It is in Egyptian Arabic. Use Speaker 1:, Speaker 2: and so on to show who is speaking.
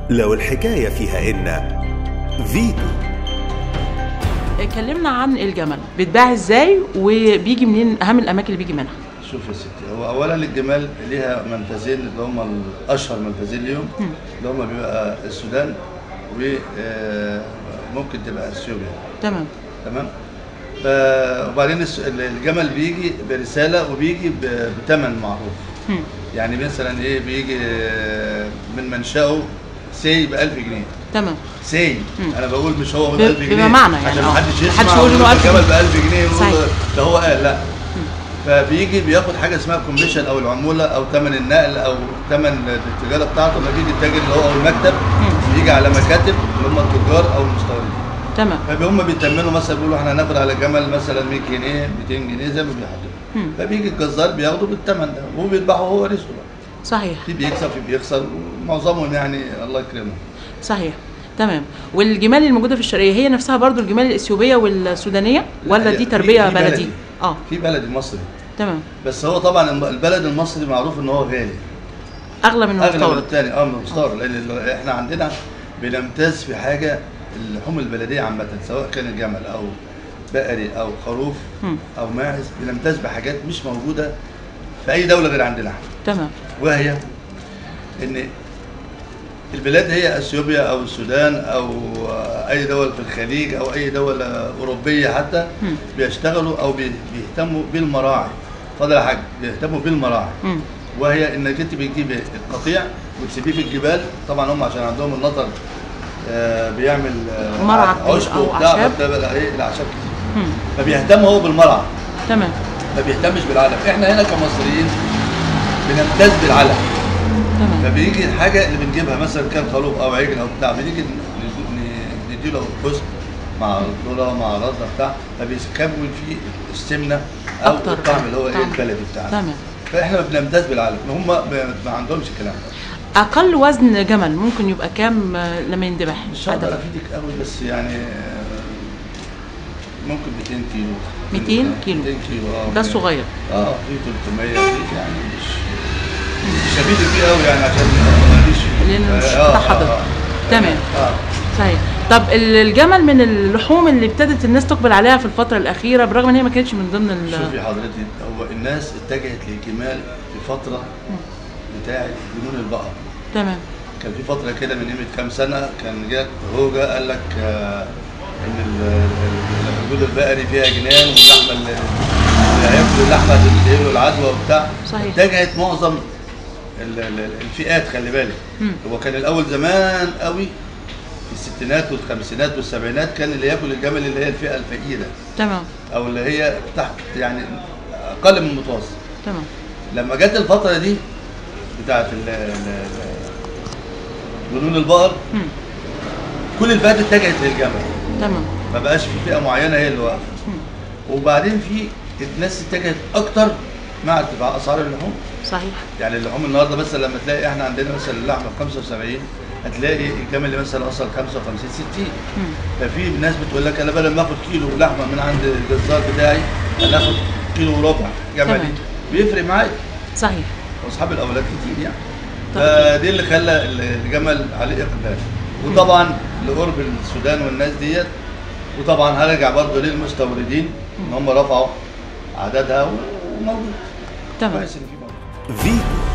Speaker 1: لو الحكاية فيها إن فيتو
Speaker 2: اتكلمنا عن الجمل بيتباع ازاي وبيجي منين اهم الاماكن اللي بيجي منها
Speaker 3: شوف يا ستي هو اولا الجمال ليها منفذين اللي هم الاشهر منفذين ليهم اللي هم بيبقى السودان وممكن تبقى اثيوبيا
Speaker 2: تمام
Speaker 3: تمام ف- وبعدين الس- الجمل بيجي برساله وبيجي ب- بثمن معروف
Speaker 2: مم.
Speaker 3: يعني مثلا ايه بيجي آه، من منشأه سي ب 1000 جنيه
Speaker 2: تمام
Speaker 3: سي
Speaker 2: مم.
Speaker 3: انا بقول مش هو ب
Speaker 2: ب-
Speaker 3: 1000 جنيه
Speaker 2: بما معنى يعني،
Speaker 3: عشان
Speaker 2: آه.
Speaker 3: ما حدش
Speaker 2: محدش
Speaker 3: يسمع
Speaker 2: يقول إنه
Speaker 3: ويقول
Speaker 2: 1000
Speaker 3: الجمل ب 1000 جنيه ويقول
Speaker 2: صحيح.
Speaker 3: ده هو قال لا فبيجي بياخد حاجه اسمها كوميشن او العموله او ثمن النقل او ثمن التجاره بتاعته لما بيجي التاجر اللي هو او المكتب بيجي على مكاتب اللي هم التجار او المستوردين
Speaker 2: تمام
Speaker 3: فهم بيتمنوا مثلا بيقولوا احنا هناخد على جمل مثلا 100 جنيه 200 جنيه زي ما بيحددوا
Speaker 2: مم.
Speaker 3: فبيجي الجزار بياخده بالثمن ده وهو بيذبحه هو رزقه بقى
Speaker 2: صحيح
Speaker 3: في بيكسب في بيخسر ومعظمهم يعني الله يكرمهم
Speaker 2: صحيح تمام والجمال الموجوده في الشرقيه هي نفسها برضو الجمال الاثيوبيه والسودانيه ولا
Speaker 3: لا،
Speaker 2: دي
Speaker 3: في-
Speaker 2: تربيه
Speaker 3: في
Speaker 2: بلدي
Speaker 3: بلدي.
Speaker 2: اه
Speaker 3: في بلد مصري
Speaker 2: تمام
Speaker 3: بس هو طبعا الم- البلد المصري معروف ان هو غالي
Speaker 2: اغلى من
Speaker 3: اغلى من
Speaker 2: المستورد
Speaker 3: الثاني اه من المستورد لان ال- احنا عندنا بنمتاز في حاجه اللحوم البلديه عامه سواء كان جمل او بقري او خروف
Speaker 2: مم.
Speaker 3: او ماعز بنمتاز بحاجات مش موجوده في اي دوله غير عندنا احنا
Speaker 2: تمام
Speaker 3: وهي ان البلاد هي اثيوبيا او السودان او اي دول في الخليج او اي دوله اوروبيه حتى
Speaker 2: مم.
Speaker 3: بيشتغلوا او بي- بيهتموا بالمراعي فضل يا حاج بيهتموا بالمراعي
Speaker 2: مم.
Speaker 3: وهي انك انت بتجيبي القطيع وتسيبيه في الجبال طبعا هم عشان عندهم النطر آه، بيعمل آه،
Speaker 2: مرعى كبير
Speaker 3: عشب
Speaker 2: أو
Speaker 3: وبتاع
Speaker 2: أعشاب.
Speaker 3: فبتبقى ايه الاعشاب كتير
Speaker 2: مم.
Speaker 3: فبيهتم هو بالمرعى
Speaker 2: تمام
Speaker 3: ما بيهتمش بالعلف احنا هنا كمصريين بنمتاز بالعلف
Speaker 2: تمام
Speaker 3: فبيجي الحاجه اللي بنجيبها مثلا كان خروف او عجل او بتاع بنيجي ن- ن- نديله حسن مع الذره مع رده بتاع فبيكون فيه السمنه او
Speaker 2: أكتر.
Speaker 3: الطعم اللي هو ايه
Speaker 2: طعم.
Speaker 3: البلدي بتاعنا
Speaker 2: تمام
Speaker 3: فاحنا بنمتاز بالعلف هم ب- ما عندهمش الكلام ده
Speaker 2: اقل وزن جمل ممكن يبقى كام آه، لما يندبح
Speaker 3: مش هقدر
Speaker 2: عدد؟
Speaker 3: افيدك قوي بس يعني آه، ممكن 200 كيلو
Speaker 2: 200 كيلو.
Speaker 3: 200 كيلو اه
Speaker 2: ده الصغير
Speaker 3: اه في 300 في يعني مش مش هفيدك فيه قوي يعني عشان ماليش
Speaker 2: لأنه مش
Speaker 3: آه،
Speaker 2: بتاع
Speaker 3: آه،
Speaker 2: حضرتك.
Speaker 3: آه.
Speaker 2: تمام.
Speaker 3: اه
Speaker 2: صحيح طب ال- الجمل من اللحوم اللي ابتدت الناس تقبل عليها في الفتره الاخيره برغم ان هي ما كانتش من ضمن ال
Speaker 3: شوفي حضرتك هو الناس اتجهت للجمال في فتره بتاعه جنون البقر
Speaker 2: تمام
Speaker 3: كان في فتره كده من قيمه كام سنه كان جت هوجه قال لك آه، ان ال- ال- الجلد البقري فيها جنان واللحمه اللي اللي هياكلوا اللحمه تنتهي له العدوى وبتاع
Speaker 2: صحيح.
Speaker 3: اتجهت معظم ال- ال- الفئات خلي بالك
Speaker 2: مم.
Speaker 3: هو كان الاول زمان قوي في الستينات والخمسينات والسبعينات كان اللي ياكل الجمل اللي هي الفئه الفقيره
Speaker 2: تمام
Speaker 3: او اللي هي تحت يعني اقل من المتوسط
Speaker 2: تمام
Speaker 3: لما جت الفتره دي بتاعت ال- ال- ال- جنون البقر
Speaker 2: مم.
Speaker 3: كل الفئات اتجهت للجمل
Speaker 2: تمام
Speaker 3: ما بقاش في فئه معينه هي اللي واقفه
Speaker 2: مم.
Speaker 3: وبعدين في الناس اتجهت اكتر مع ارتفاع اسعار اللحوم
Speaker 2: صحيح
Speaker 3: يعني اللحوم النهارده مثلا لما تلاقي احنا عندنا مثلا اللحمه ب 75 هتلاقي الجمل اللي مثلا وصل 55 60
Speaker 2: مم.
Speaker 3: ففي ناس بتقول لك انا بدل ما اخد كيلو لحمه من عند الجزار بتاعي انا اخد كيلو وربع جملي
Speaker 2: تمام.
Speaker 3: بيفرق معايا
Speaker 2: صحيح
Speaker 3: واصحاب الاولاد كتير يعني
Speaker 2: طيب.
Speaker 3: فدي اللي خلى الجمل عليه اقبال وطبعا لقرب السودان والناس ديت وطبعا هرجع برضه للمستوردين ان هم رفعوا عددها وموجود
Speaker 2: تمام
Speaker 3: كويس ان في موجود
Speaker 1: فيتو